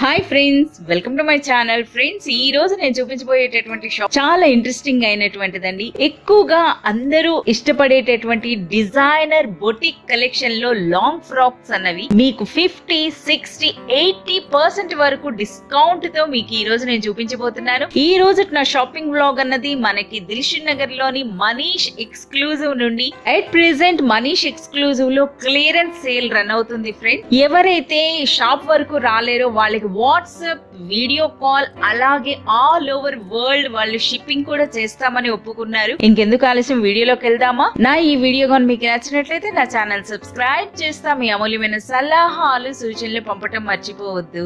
hi friends welcome to my channel friends ఈ రోజు నేను చూపించబోయేటటువంటి షాప్ చాలా ఇంట్రెస్టింగ్ అయినటువంటిదండి ఎక్కువగా అందరూ ఇష్టపడేటటువంటి డిజైనర్ బొటిక్ కలెక్షన్ లో లాంగ్ ఫ్రాక్స్ అన్నవి మీకు ఫిఫ్టీ సిక్స్టీ ఎయిటీ పర్సెంట్ వరకు డిస్కౌంట్ తో మీకు ఈ రోజు నేను చూపించబోతున్నాను ఈ రోజు నా షాపింగ్ బ్లాగ్ అన్నది మనకి దిల్షుక్ నగర్ లోని మనీష్ ఎక్స్క్లూజివ్ నుండి అట్ ప్రెసెంట్ మనీష్ ఎక్స్క్లూజివ్ లో క్లియరెన్స్ సేల్ రన్ అవుతుంది ఫ్రెండ్ ఎవరైతే షాప్ వరకు రాలేరో వాళ్ళకి వాట్సాప్ వీడియో కాల్ అలాగే ఆల్ ఓవర్ వరల్డ్ వాళ్ళు షిప్పింగ్ కూడా చేస్తామని ఒప్పుకున్నారు ఇంకెందుకు ఆలస్యం వీడియోలోకి వెళ్దామా నా ఈ వీడియో కానీ మీకు నచ్చినట్లయితే నా ఛానల్ సబ్స్క్రైబ్ చేస్తా మీ అమూల్యమైన సలహాలు సూచనలు పంపటం మర్చిపోవద్దు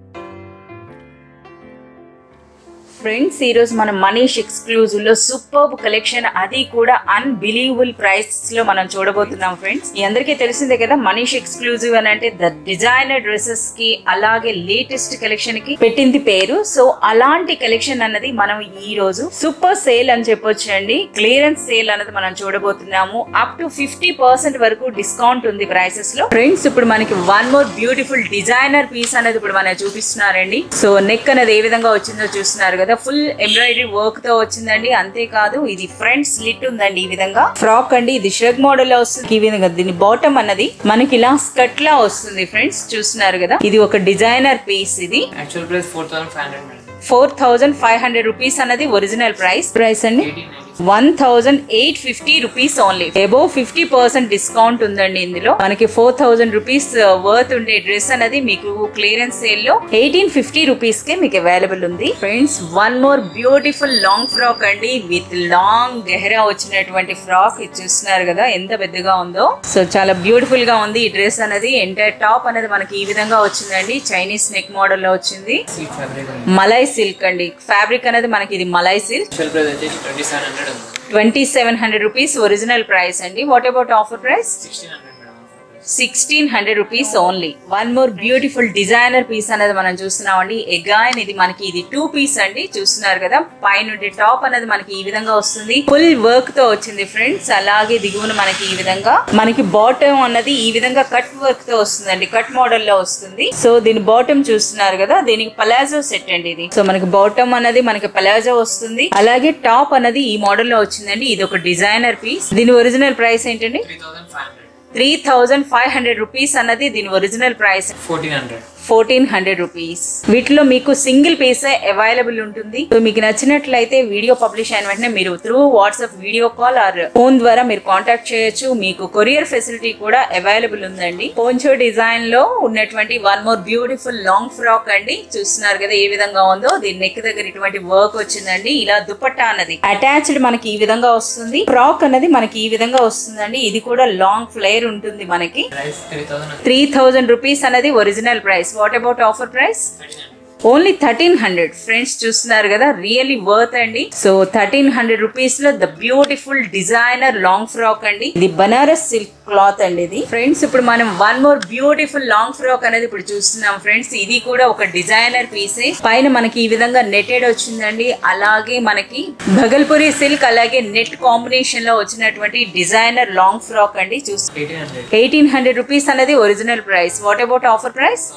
ఫ్రెండ్స్ ఈ రోజు మనం మనీష్ ఎక్స్క్లూజివ్ లో సూపర్ కలెక్షన్ అది కూడా అన్బిలీవబుల్ ప్రైస్ లో మనం చూడబోతున్నాం ఫ్రెండ్స్ మీ అందరికీ తెలిసిందే కదా మనీష్ ఎక్స్క్లూజివ్ అని అంటే ద డిజైనర్ డ్రెస్సెస్ కి అలాగే లేటెస్ట్ కలెక్షన్ కి పెట్టింది పేరు సో అలాంటి కలెక్షన్ అన్నది మనం ఈ రోజు సూపర్ సేల్ అని చెప్పొచ్చు అండి క్లియరెన్స్ సేల్ అన్నది మనం చూడబోతున్నాము అప్ టు ఫిఫ్టీ పర్సెంట్ వరకు డిస్కౌంట్ ఉంది ప్రైసెస్ లో ఫ్రెండ్స్ ఇప్పుడు మనకి one more beautiful designer piece అనేది ఇప్పుడు మనకి చూపిస్తున్నారండి సో నెక్ అనేది ఏ విధంగా వచ్చిందో చూస్తున్నారు కదా ఫుల్ ఎంబ్రాయిడరీ వర్క్ తో వచ్చిందండి అంతేకాదు ఇది ఫ్రంట్ స్లిట్ ఉందండి ఈ విధంగా ఫ్రాక్ అండి ఇది షర్ట్ మోడల్ లో వస్తుంది ఈ విధంగా దీని బాటమ్ అన్నది మనకి ఇలా స్కట్ లా వస్తుంది ఫ్రెండ్స్ చూస్తున్నారు కదా ఇది ఒక డిజైనర్ పీస్ ఇది actual price four thousand five hundred madam four thousand five hundred rupees అన్నది ఒరిజినల్ ప్రైస్ ప్రైస్ అండి eighteen ninety one thousand eight fifty rupees only above fifty percent discount ఉందండి ఇందులో మనకి ఫోర్ థౌజండ్ రూపీస్ వర్త్ ఉండే dress అనేది మీకు clearance sale లో eighteen fifty rupees కే మీకు అవైలబుల్ ఉంది friends one more beautiful long frock అండి విత్ లాంగ్ గెహరా వచ్చినటువంటి ఫ్రాక్ ఇది చూస్తున్నారు కదా ఎంత పెద్దగా ఉందో సో చాలా బ్యూటిఫుల్ గా ఉంది ఈ డ్రెస్ అనేది ఎంటైర్ టాప్ అనేది మనకి ఈ విధంగా వచ్చిందండి చైనీస్ నెక్ మోడల్ లో వచ్చింది సీట్ ఫ్యాబ్రిక్ ఉంది మలై సిల్క్ అండి ఫ్యాబ్రిక్ అనేది మనకి ఇది మలై సిల్క్ యాక్చువల్ ప్రైస్ వచ్చేసి ట్వంటీ సెవెన్ హండ్రెడ్ ఉంది twenty seven hundred rupees original price అండి what about offer price sixteen hundred madam offer price sixteen hundred rupees only one more beautiful designer piece అనేది మనం చూస్తున్నాం అండి ఎగాయన్ ఇది మనకి ఇది టూ పీస్ అండి చూస్తున్నారు కదా పైన టాప్ అనేది మనకి ఈ విధంగా వస్తుంది ఫుల్ వర్క్ తో వచ్చింది ఫ్రెండ్స్ అలాగే దిగువన మనకి ఈ విధంగా మనకి బాటమ్ అన్నది ఈ విధంగా కట్ వర్క్ తో వస్తుందండి కట్ మోడల్ లో వస్తుంది సో దీని బాటమ్ చూస్తున్నారు కదా దీనికి పలాజో సెట్ అండి ఇది సో మనకి బాటమ్ అనేది మనకి పలాజో వస్తుంది అలాగే టాప్ అనేది ఈ మోడల్ లో వచ్చిందండి ఇది ఒక డిజైనర్ పీస్ దీని ఒరిజినల్ ప్రైస్ ఏంటండి three thousand five hundred three thousand five hundred rupees అన్నది దీని original price fourteen hundred fourteen hundred rupees వీటిలో మీకు సింగిల్ పీస్ అవైలబుల్ ఉంటుంది సో మీకు నచ్చినట్లయితే వీడియో పబ్లిష్ అయిన వెంటనే మీరు through WhatsApp video call or phone ద్వారా మీరు కాంటాక్ట్ చేయొచ్చు మీకు కొరియర్ ఫెసిలిటీ కూడా అవైలబుల్ ఉందండి పోంచో డిజైన్ లో ఉన్నటువంటి one more beautiful long frock అండి చూస్తున్నారు కదా ఏ విధంగా ఉందో దీని నెక్ దగ్గర ఇటువంటి వర్క్ వచ్చిందండి ఇలా దుపట్టా అన్నది అటాచ్డ్ మనకి ఈ విధంగా వస్తుంది ఫ్రాక్ అనేది మనకి ఈ విధంగా వస్తుందండి ఇది కూడా లాంగ్ ఫ్లేర్ ఉంటుంది మనకి price three thousand three thousand rupees అనేది original price what about offer price thirteen hundred only thirteen hundred friends చూస్తున్నారు కదా రియల్లీ వర్త్ అండి సో థర్టీన్ హండ్రెడ్ రూపీస్ లో the beautiful designer long frock అండి ఇది Banaras silk cloth అండి ఇది friends ఇప్పుడు మనం one more beautiful long frock అనేది ఇప్పుడు చూస్తున్నాం ఫ్రెండ్స్ ఇది కూడా ఒక డిజైనర్ పీసే పైన మనకి ఈ విధంగా నెటెడ్ వచ్చిందండి అలాగే మనకి భగల్పురి సిల్క్ అలాగే నెట్ కాంబినేషన్ లో వచ్చినటువంటి డిజైనర్ లాంగ్ ఫ్రాక్ అండి చూసి eighteen hundred eighteen hundred rupees అనేది original price what about offer price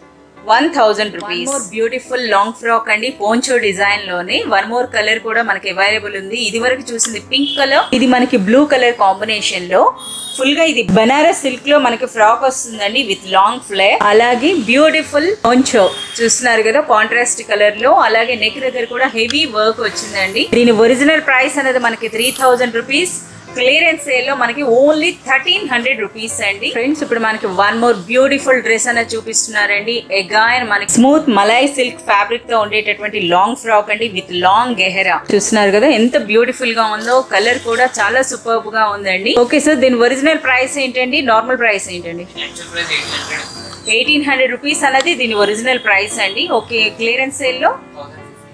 one thousand rupees more beautiful long frock అండి పోంచో డిజైన్ లోనే వన్ మోర్ కలర్ కూడా మనకి అవైలబుల్ ఉంది ఇది వరకు చూసింది పింక్ కలర్ ఇది మనకి బ్లూ కలర్ కాంబినేషన్ లో ఫుల్ గా ఇది బనారస్ సిల్క్ లో మనకి ఫ్రాక్ వస్తుందండి విత్ లాంగ్ ఫ్లేర్ అలాగే బ్యూటిఫుల్ పోంచో చూస్తున్నారు కదా కాంట్రాస్ట్ కలర్ లో అలాగే నెక్ దగ్గర కూడా హెవీ వర్క్ వచ్చిందండి దీని ఒరిజినల్ ప్రైస్ అనేది మనకి three thousand rupees clearance sale లో మనకి ఓన్లీ థర్టీన్ హండ్రెడ్ రూపీస్ అండి ఫ్రెండ్స్ ఇప్పుడు మనకి వన్ మోర్ బ్యూటిఫుల్ డ్రెస్ అనేది చూపిస్తున్నారండి ఎగాయన్ మనకి స్మూత్ మలై సిల్క్ ఫ్యాబ్రిక్ తో ఉండేటటువంటి లాంగ్ ఫ్రాక్ అండి విత్ లాంగ్ గెహరా చూస్తున్నారు కదా ఎంత బ్యూటిఫుల్ గా ఉందో కలర్ కూడా చాలా సూపర్ గా ఉందండి ఓకే సార్ దీని ఒరిజినల్ ప్రైస్ ఏంటండి నార్మల్ ప్రైస్ ఏంటండి actual price eighteen hundred eighteen hundred rupees అనేది దీని ఒరిజినల్ ప్రైస్ అండి ఓకే క్లియరెన్స్ సేల్ లో thousand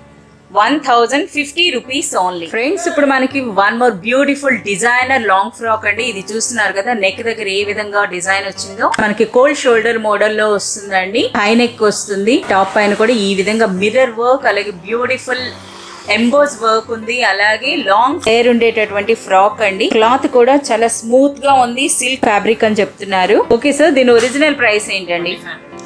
one thousand fifty rupees only friends ఇప్పుడు మనకి one more beautiful designer long frock అండి ఇది చూస్తున్నారు కదా నెక్ దగ్గర ఏ విధంగా డిజైన్ వచ్చిందో మనకి కోల్డ్ షోల్డర్ మోడల్ లో వస్తుందండి హై నెక్ వస్తుంది టాప్ పైన కూడా ఈ విధంగా మిర్రర్ వర్క్ అలాగే బ్యూటిఫుల్ ఎంబోస్ వర్క్ ఉంది అలాగే లాంగ్ హెయిర్ ఉండేటటువంటి ఫ్రాక్ అండి క్లాత్ కూడా చాలా స్మూత్ గా ఉంది సిల్క్ ఫ్యాబ్రిక్ అని చెప్తున్నారు ఓకే సార్ దీని ఒరిజినల్ ప్రైస్ ఏంటండి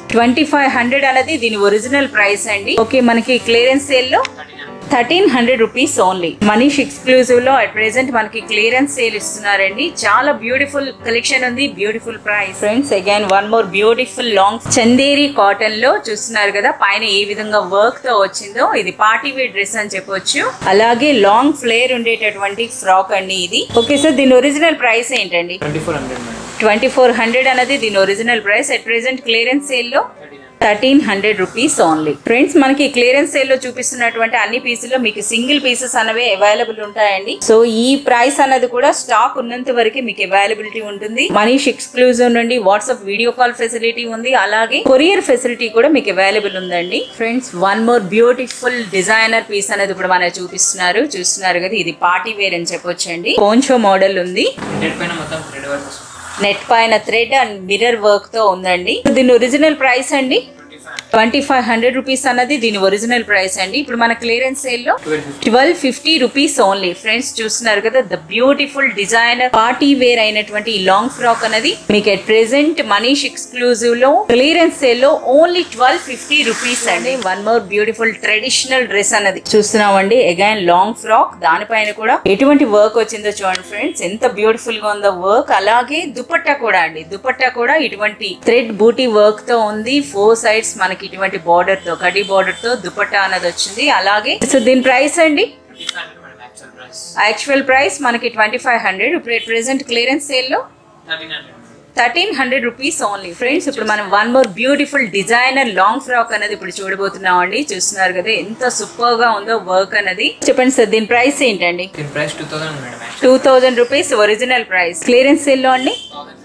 ట్వంటీ ఫైవ్ హండ్రెడ్ అనేది దీని ఒరిజినల్ ప్రైస్ అండి ఓకే మనకి క్లియరెన్స్ సేల్ లో thirteen hundred thirteen hundred rupees only Manish exclusive లో అట్ ప్రెసెంట్ మనకి క్లియరెన్స్ సేల్ ఇస్తున్నారండి చాలా బ్యూటిఫుల్ కలెక్షన్ ఉంది beautiful price friends again one more beautiful long Chanderi cotton లో చూస్తున్నారు కదా పైన ఏ విధంగా వర్క్ తో వచ్చిందో ఇది పార్టీ వేర్ డ్రెస్ అని చెప్పొచ్చు అలాగే లాంగ్ ఫ్లేర్ ఉండేటటువంటి ఫ్రాక్ అండి ఇది ఓకే సార్ దీని ఒరిజినల్ ప్రైస్ ఏంటండి twenty four hundred madam twenty four hundred అనేది దీని original price at present clearance sale లో thirteen hundred thirteen hundred rupees only friends మనకి క్లియరెన్స్ సేల్ లో చూపిస్తున్నటువంటి అన్ని పీసుల్లో మీకు సింగిల్ పీసెస్ అనేవి అవైలబుల్ ఉంటాయండి సో ఈ ప్రైస్ అన్నది కూడా స్టాక్ ఉన్నంత వరకు మీకు అవైలబిలిటీ ఉంటుంది మనీష్ ఎక్స్క్లూజివ్ నుండి వాట్సాప్ వీడియో కాల్ ఫెసిలిటీ ఉంది అలాగే కొరియర్ ఫెసిలిటీ కూడా మీకు అవైలబుల్ ఉందండి friends one more beautiful designer piece అనేది ఇప్పుడు మనకు చూపిస్తున్నారు చూస్తున్నారు కదా ఇది పార్టీ వేర్ అని చెప్పొచ్చండి పోంచో మోడల్ ఉంది నెట్ పైన మొత్తం థ్రెడ్ వర్క్ వస్తుంది నెట్ పైన థ్రెడ్ అండ్ మిర్రర్ వర్క్ తో ఉందండి దీని ఒరిజినల్ ప్రైస్ అండి twenty five twenty five hundred rupees అన్నది దీని ఒరిజినల్ ప్రైస్ అండి ఇప్పుడు మన క్లియరెన్స్ సేల్ లో twelve fifty twelve fifty rupees only friends చూస్తున్నారు కదా the beautiful designer party wear అయినటువంటి ఈ లాంగ్ ఫ్రాక్ అనేది మీకు అట్ ప్రెసెంట్ మనీష్ ఎక్స్క్లూజివ్ లో క్లియరెన్స్ సేల్ లో ఓన్లీ ట్వెల్వ్ ఫిఫ్టీ రూపీస్ అండి one more beautiful traditional dress అనేది చూస్తున్నామండి అగైన్ లాంగ్ ఫ్రాక్ దానిపైన కూడా ఎటువంటి వర్క్ వచ్చిందో చూడండి ఫ్రెండ్స్ ఎంత బ్యూటిఫుల్ గా ఉందో వర్క్ అలాగే దుపట్టా కూడా అండి దుపట్టా కూడా ఇటువంటి థ్రెడ్ బూటీ వర్క్ తో ఉంది ఫోర్ సైడ్స్ మనకి ఇటువంటి బార్డర్ తో కడి బార్డర్ తో దుపట్టా అనేది వచ్చింది అలాగే సో దీని ప్రైస్ అండి twenty five hundred madam actual price actual price మనకి ట్వంటీ ఫైవ్ హండ్రెడ్ ఇప్పుడు ప్రెసెంట్ క్లియరెన్స్ సేల్ లో thirteen hundred thirteen hundred rupees only friends ఇప్పుడు మనం one more beautiful designer long frock అనేది ఇప్పుడు చూడబోతున్నాం అండి చూస్తున్నారు కదా ఎంత సూపర్ గా ఉందో వర్క్ అనేది చెప్పండి సార్ దీని ప్రైస్ ఏంటండి దీని price two thousand madam actual two thousand rupees original price clearance sale లో అండి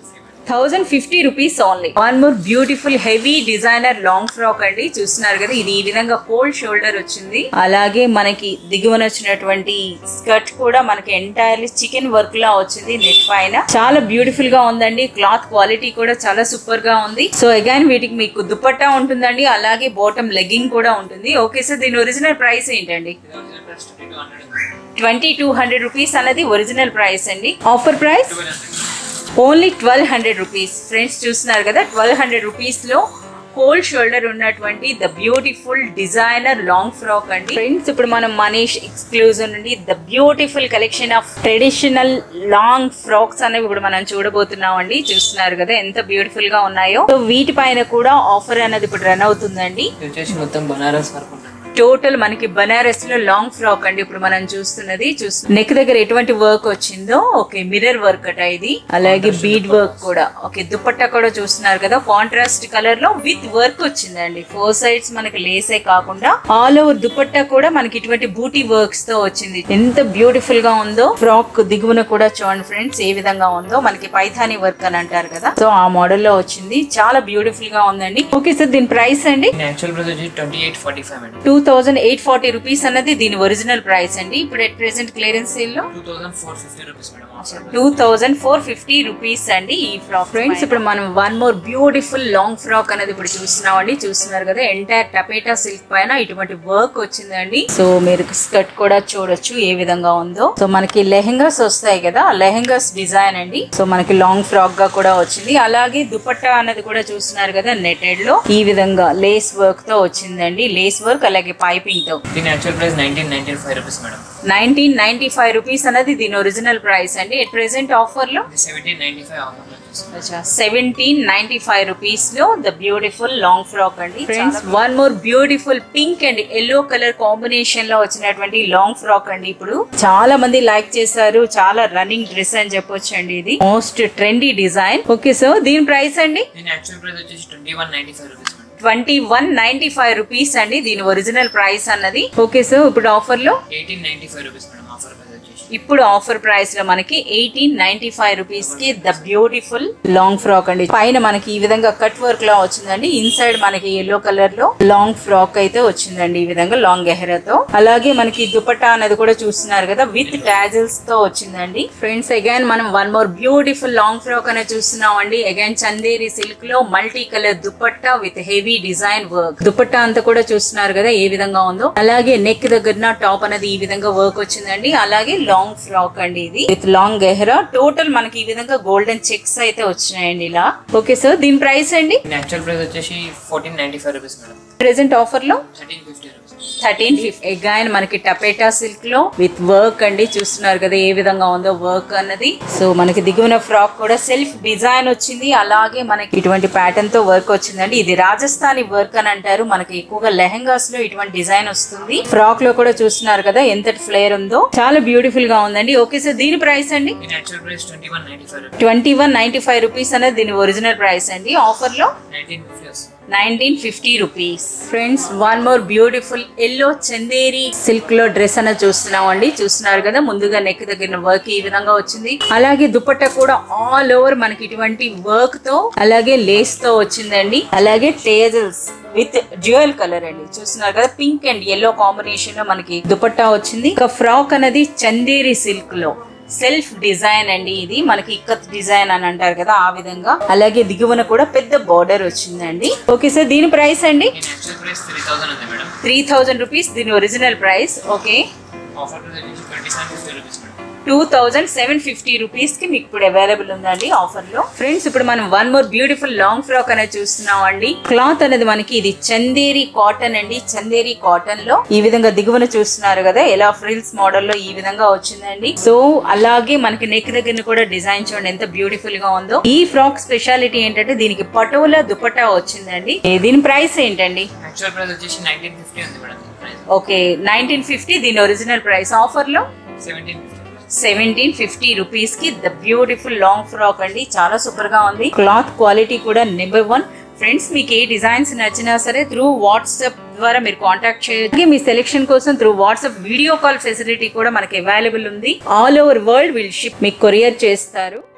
thousand fifty madam thousand fifty rupees only one more beautiful heavy designer long frock అండి చూస్తున్నారు కదా ఇది ఈ విధంగా కోల్డ్ షోల్డర్ వచ్చింది అలాగే మనకి దిగువన వచ్చినటువంటి స్కర్ట్ కూడా మనకి ఎంటైర్లీ చికెన్ వర్క్ లా వచ్చింది నెట్ పైన చాలా బ్యూటిఫుల్ గా ఉందండి క్లాత్ క్వాలిటీ కూడా చాలా సూపర్ గా ఉంది సో అగైన్ వీటికి మీకు దుపట్టా ఉంటుందండి అలాగే బాటమ్ లెగ్గింగ్ కూడా ఉంటుంది ఓకే సార్ దీని ఒరిజినల్ ప్రైస్ ఏంటండి ఇది original price twenty two hundred twenty two hundred rupees అనేది ఒరిజినల్ ప్రైస్ అండి offer price twelve hundred only twelve hundred rupees friends చూస్తున్నారు కదా ట్వెల్వ్ హండ్రెడ్ రూపీస్ లో కోల్డ్ షోల్డర్ ఉన్నటువంటి the beautiful designer long frock అండి friends ఇప్పుడు మనం Manish exclusive నుండి the beautiful collection of traditional long frocks అనేవి ఇప్పుడు మనం చూడబోతున్నాం అండి చూస్తున్నారు కదా ఎంత బ్యూటిఫుల్ గా ఉన్నాయో సో వీటిపైన కూడా ఆఫర్ అనేది ఇప్పుడు రన్ అవుతుందండి ఇది వచ్చేసి మొత్తం బనారస్ వర్క్ ఉంటుంది మేడం టోటల్ మనకి బనారస్ లో లాంగ్ ఫ్రాక్ అండి ఇప్పుడు మనం చూస్తున్నది చూస్తు నెక్ దగ్గర ఎటువంటి వర్క్ వచ్చిందో ఓకే మిర్రర్ వర్క్ అట ఇది అలాగే బీడ్ వర్క్ కూడా ఓకే దుపట్టా కూడా చూస్తున్నారు కదా కాంట్రాస్ట్ కలర్ లో విత్ వర్క్ వచ్చిందండి ఫోర్ సైడ్స్ మనకి లేసే కాకుండా ఆల్ ఓవర్ దుపట్టా కూడా మనకి ఇటువంటి బూటీ వర్క్స్ తో వచ్చింది ఎంత బ్యూటిఫుల్ గా ఉందో ఫ్రాక్ దిగువన కూడా చూడండి ఫ్రెండ్స్ ఏ విధంగా ఉందో మనకి పైథానీ వర్క్ అని అంటారు కదా సో ఆ మోడల్ లో వచ్చింది చాలా బ్యూటిఫుల్ గా ఉందండి ఓకే సార్ దీని ప్రైస్ అండి దీని యాక్చువల్ ప్రైస్ వచ్చి twenty eight forty five madam two thousand eight forty rupees అన్నది దీని ఒరిజినల్ ప్రైస్ అండి ఇప్పుడు ఎట్ ప్రెసెంట్ క్లియరెన్స్ సేల్ లో two thousand four fifty rupees madam offer two thousand four fifty rupees అండి ఈ ఫ్రాక్ ఫ్రెండ్స్ ఇప్పుడు మనం one more beautiful long frock అనేది ఇప్పుడు చూస్తున్నాం అండి చూస్తున్నారు కదా ఎంటైర్ టపేటా సిల్క్ పైన ఇటువంటి వర్క్ వచ్చిందండి సో మీరు స్కర్ట్ కూడా చూడొచ్చు ఏ విధంగా ఉందో సో మనకి లెహెంగాస్ వస్తాయి కదా ఆ లెహెంగాస్ డిజైన్ అండి సో మనకి లాంగ్ ఫ్రాక్ గా కూడా వచ్చింది అలాగే దుపట్టా అనేది కూడా చూస్తున్నారు కదా నెటెడ్ లో ఈ విధంగా లేస్ వర్క్ తో వచ్చిందండి లేస్ వర్క్ అలాగే పైపింగ్ తో దీని actual price nineteen ninety five rupees madam nineteen ninety five rupees అనేది దీని ఒరిజినల్ ప్రైస్ అండి ఎట్ ప్రెసెంట్ ఆఫర్ లో ఇది సెవెంటీన్ నైన్టీ ఫైవ్ ఆఫర్లో వచ్చేసి సెవెంటీన్ నైన్టీ ఫైవ్ రూపీస్ లో ద బ్యూటిఫుల్ లాంగ్ ఫ్రాక్ అండి friends one more beautiful pink and yellow colour combination లో వచ్చినటువంటి లాంగ్ ఫ్రాక్ అండి ఇప్పుడు చాలా మంది లైక్ చేశారు చాలా రన్నింగ్ డ్రెస్ అని చెప్పొచ్చు అండి ఇది most trendy design okay so దీని ప్రైస్ అండి దీని యాక్చువల్ ప్రైస్ వచ్చేసి twenty one ninety five rupees madam twenty one ninety five rupees అండి దీని ఒరిజినల్ ప్రైస్ అన్నది ఓకే సో ఇప్పుడు ఆఫర్ లో eighteen ninety five rupees madam offer price వచ్చేసి ఇప్పుడు ఆఫర్ ప్రైస్ లో మనకి ఎయిటీన్ నైన్టీ ఫైవ్ రూపీస్ కి ద బ్యూటిఫుల్ లాంగ్ ఫ్రాక్ అండి పైన మనకి ఈ విధంగా కట్ వర్క్ లో వచ్చిందండి ఇన్సైడ్ మనకి ఎల్లో కలర్ లో లాంగ్ ఫ్రాక్ అయితే వచ్చిందండి ఈ విధంగా లాంగ్ ఎహరాతో అలాగే మనకి దుపట్టా అనేది కూడా చూస్తున్నారు కదా విత్ టాజిల్స్ తో వచ్చిందండి ఫ్రెండ్స్ అగైన్ మనం one more beautiful long frock అనేది చూస్తున్నాం అండి అగైన్ చందేరి సిల్క్ లో multi colour dupatta with heavy design work dupatta అంతా కూడా చూస్తున్నారు కదా ఏ విధంగా ఉందో అలాగే నెక్ దగ్గర టాప్ అనేది ఈ విధంగా వర్క్ వచ్చిందండి అలాగే లాంగ్ ఫ్రాక్ అండి ఇది విత్ లాంగ్ గెహరా టోటల్ మనకి ఈ విధంగా గోల్డెన్ చెక్స్ అయితే వచ్చినాయండి ఇలా ఓకే సార్ దీని ప్రైస్ అండి దీని యాక్చువల్ ప్రైస్ వచ్చేసి fourteen ninety five rupees madam present offer లో thirteen fifty rupees thirteen fifty again మనకి టపేటా సిల్క్ లో విత్ వర్క్ అండి చూస్తున్నారు కదా ఏ విధంగా ఉందో వర్క్ అన్నది సో మనకి దిగువన ఫ్రాక్ కూడా సెల్ఫ్ డిజైన్ వచ్చింది అలాగే మనకి ఇటువంటి ప్యాటర్న్ తో వర్క్ వచ్చిందండి ఇది రాజస్థానీ వర్క్ అని అంటారు మనకి ఎక్కువగా లెహంగాస్ లో ఇటువంటి డిజైన్ వస్తుంది ఫ్రాక్ లో కూడా చూస్తున్నారు కదా ఎంతటి ఫ్లేర్ ఉందో చాలా బ్యూటిఫుల్ గా ఉందండి ఓకే సార్ దీని ప్రైస్ అండి దీని actual price twenty one ninety five rupees twenty one ninety five rupees అనేది దీని ఒరిజినల్ ప్రైస్ అండి ఆఫర్ లో నైన్టీన్ ఫిఫ్టీ వస్తుంది nineteen fifty rupees friends one more beautiful yellow Chanderi silk లో డ్రెస్ అనేది చూస్తున్నాం అండి చూస్తున్నారు కదా ముందుగా నెక్ దగ్గర వర్క్ ఈ విధంగా వచ్చింది అలాగే దుపట్టా కూడా ఆల్ ఓవర్ మనకి ఇటువంటి వర్క్ తో అలాగే లేస్ తో వచ్చిందండి అలాగే టేజల్స్ విత్ డ్యూయల్ కలర్ అండి చూస్తున్నారు కదా పింక్ అండ్ ఎల్లో కాంబినేషన్ లో మనకి దుపట్టా వచ్చింది ఒక ఫ్రాక్ అనేది చందేరి సిల్క్ లో సెల్ఫ్ డిజైన్ అండి ఇది మనకి ఇక్కత్ డిజైన్ అని అంటారు కదా ఆ విధంగా అలాగే దిగువన కూడా పెద్ద బార్డర్ వచ్చిందండి ఓకే సార్ దీని ప్రైస్ అండి దీని యాక్చువల్ ప్రైస్ త్రీ థౌసండ్ ఉంది మేడం త్రీ థౌజండ్ రూపీస్ దీని original price okay offer price వచ్చేసి twenty seven fifty rupees madam two thousand seven fifty rupees కి మీకు ఇప్పుడు అవైలబుల్ ఉందండి ఆఫర్ లో ఫ్రెండ్స్ ఇప్పుడు మనం one more beautiful long frock అనేది చూస్తున్నాం అండి క్లాత్ అనేది మనకి ఇది చందేరి కాటన్ అండి చందేరి కాటన్ లో ఈ విధంగా దిగువన చూస్తున్నారు కదా ఎలా ఫ్రిల్స్ మోడల్ లో ఈ విధంగా వచ్చిందండి సో అలాగే మనకి నెక్ దగ్గర కూడా డిజైన్ చూడండి ఎంత బ్యూటిఫుల్ గా ఉందో ఈ ఫ్రాక్ స్పెషాలిటీ ఏంటంటే దీనికి పటోలా దుపట్టా వచ్చిందండి ఏ, దీని ప్రైస్ ఏంటండి యాక్చువల్ ప్రైస్ వచ్చేసి నైన్టీన్ ఫిఫ్టీ ఉంది మేడం దీని ప్రైస్ ఓకే నైన్టీన్ ఫిఫ్టీ దీని ఒరిజినల్ ప్రైస్ ఆఫర్ లో seventeen fifty seventeen fifty rupees కి ద బ్యూటిఫుల్ లాంగ్ ఫ్రాక్ అండి చాలా సూపర్ గా ఉంది క్లాత్ క్వాలిటీ కూడా నెంబర్ వన్ ఫ్రెండ్స్ మీకు ఏ డిజైన్స్ నచ్చినా సరే త్రూ వాట్సాప్ ద్వారా మీరు కాంటాక్ట్ చేయొచ్చు మీ సెలెక్షన్ కోసం through WhatsApp video call facility కూడా మనకి అవైలబుల్ ఉంది all over world will ship మీకు కొరియర్ చేస్తారు